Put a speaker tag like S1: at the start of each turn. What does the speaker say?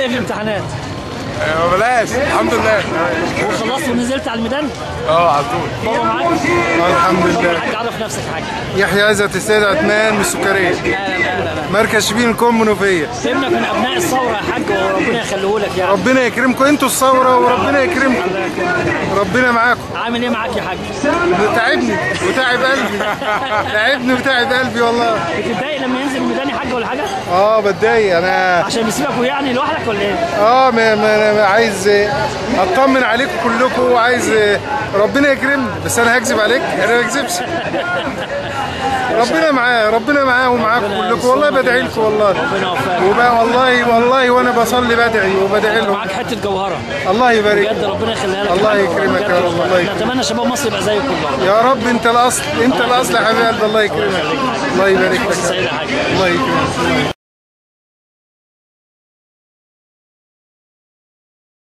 S1: ايه في الامتحانات؟
S2: آه، بلاش الحمد لله
S1: وخلصت ونزلت على الميدان؟
S2: اه على طول
S1: بابا معاك؟
S3: الحمد
S1: بابا
S3: لله
S1: معاك عرف نفسك يا حاج
S3: يحيى عزت السيد عثمان من السكريه
S1: لا لا لا لا
S3: مركز شبين الكون منوفيه
S1: ابنك من ابناء الثوره يا حاج وربنا يخليه لك يعني
S3: ربنا يكرمكم انتوا الثوره وربنا يكرمكم ربنا معاكم
S1: عامل ايه معاك يا حاج؟
S3: تعبني وتعب قلبي تعبني وتعب قلبي والله
S1: بتتضايق لما ينزل الميدان يا حاج ولا حاجه؟
S3: اه بتضايق انا
S1: عشان يسيبك يعني لوحدك ولا ايه؟
S3: اه ما ما أنا عايز اطمن عليكم كلكم وعايز ربنا يكرمني بس انا هكذب عليك انا ما بكذبش ربنا معاه ربنا معاه ومعاكم كلكم والله بدعي لكم والله
S1: ربنا يوفقك
S3: وبقى والله والله وانا بصلي بدعي وبدعي لهم
S1: معاك حته جوهره
S3: الله يبارك
S1: بجد ربنا يخليها لك يا
S3: الله
S1: حاج.
S3: يكرمك يا
S1: بجد
S3: رب،
S1: والله.
S3: الله يكرمك.
S1: نتمنى شباب مصر يبقى زيك والله
S3: يا رب انت الاصل انت الاصل يا حبيبي قلبي، الله يكرمك الله يبارك لك
S1: سعيد يا حاج
S3: الله يكرمك